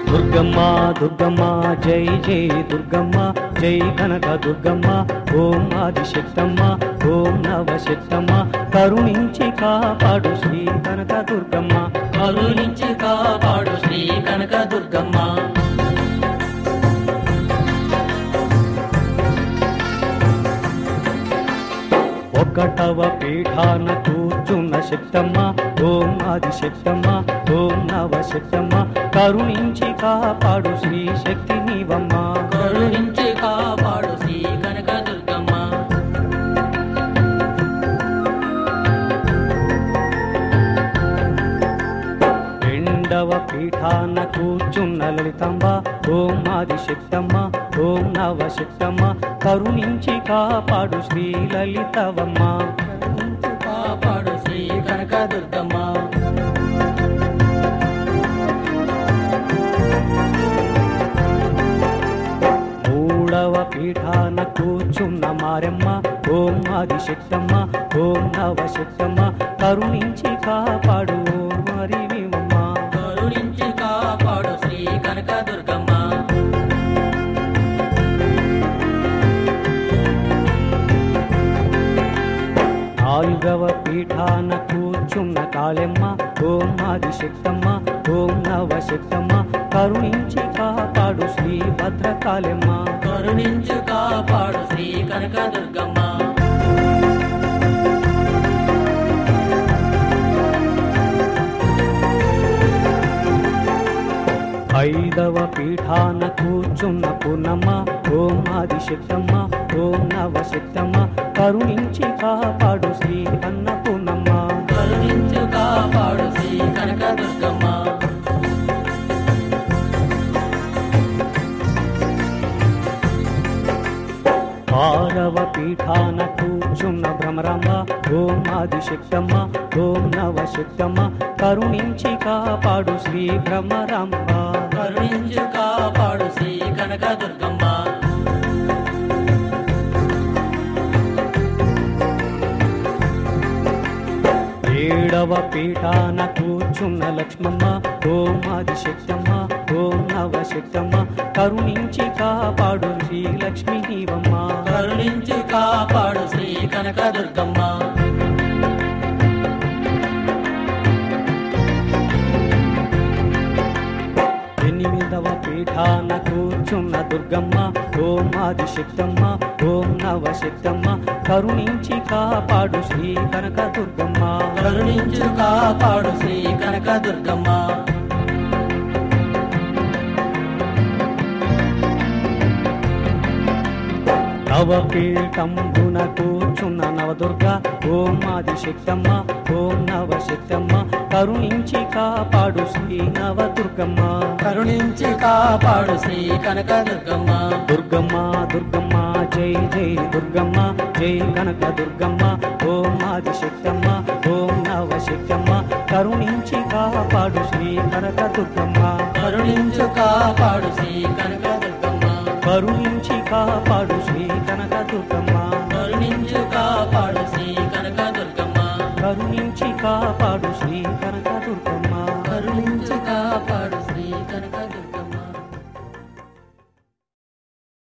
దుర్గమ్మ దుర్గమ్మ జై జై దుర్గమ్మ జై కనక దుర్గమ్మ ఓం ఆదిశక్తమ్మ ఓం నవశక్తమ్మ కరుణించి కాపాడు శ్రీ కనక దుర్గమ్మ కరుణించి కాపాడు శ్రీ కనక దుర్గమ్మ ఒకటవ పీఠాన కూర్చున్న శక్తమ్మ ఓం ఆదిశక్తమ్మ ఓం నవశక్తమ్మ కరుణించి కాపాడు శ్రీ శక్తి నీవమ్మ కరుణించి కాపాడు శ్రీ కనక దుర్గమ్మ రెండవ పీఠాన కూర్చున్న లలితమ్మ ఓం ఆదిశక్తమ్మ ఓం నవశక్తమ్మ కరుణించి కాపాడు శ్రీ లలితవమ్మ కరుణించి కాపాడు శ్రీ కనక దుర్గమ్మ మూడవ పీఠాన కూర్చున్న మారెమ్మ ఓం ఆదిశక్తమ్మ ఓం నవశక్తమ్మ కరుణించి కాపాడు ఓం హరివివమ్మ కరుణించి కాపాడు శ్రీ కనక దుర్గమ్మ నాలుగవ పీఠాన కూర్చున్న కాళెమ్మ ఓం ఆదిశక్తమ్మ ఓం నవశక్తమ్మ కరుణించి కాపాడు శ్రీ భద్రకాళెమ్మ కరుణించి కాపాడు శ్రీ కనక దుర్గమ్మ ఐదవ పీఠాన కూర్చున్న పూర్ణమ్మ ఓం ఆదిశక్తమ్మ ఓం నవశక్తమ్మ కరుణించి కాపాడు శ్రీ అన్నపూర్ణమ్మ కరుణించి కాపాడు శ్రీ కనక దుర్గమ్మ ఆరవ పీఠాన కూర్చున్న భ్రమరమ్మ ఓం ఆదిశక్తమ్మ ఓం నవశక్తమ్మ కరుణించి కాపాడు శ్రీ భ్రమరమ్మ కరుణించి కాపాడు శ్రీ కనక దుర్గమ్మ ఏడవ పీఠాన కూర్చున్న లక్ష్మమ్మ ఓం ఆదిశక్తమ్మ ఓం నవశక్తమ్మ కరుణించి కాపాడు శ్రీ లక్ష్మీ నీవమ్మ కరుణించి కాపాడు శ్రీ కనక దుర్గమ్మ ఎనిమిదవ పీఠాన కూర్చున్న దుర్గమ్మ ఓం ఆదిశక్తమ్మ ఓం నవశక్తమ్మ కరుణించి కాపాడు శ్రీ కనక దుర్గమ్మ కరుణించి కాపాడు శ్రీ కనక దుర్గమ్మ నవపీఠంబున కూర్చున్న నవదుర్గ ఓం ఆదిశక్తమ్మ ఓం నవశక్తమ్మ కరుణించి కాపాడు శ్రీ నవదుర్గమ్మ కరుణించి కాపాడు శ్రీ కనక దుర్గమ్మ దుర్గమ్మ దుర్గమ్మ జై జై దుర్గమ్మ జై కనక దుర్గమ్మ ఓం ఆదిశక్తమ్మ ఓం నవశక్తమ్మ కరుణించి కాపాడు శ్రీ కనక దుర్గమ్మ కరుణించు కాపాడు శ్రీ కనక దుర్గమ్మ కరుణించి కాపాడు శ్రీ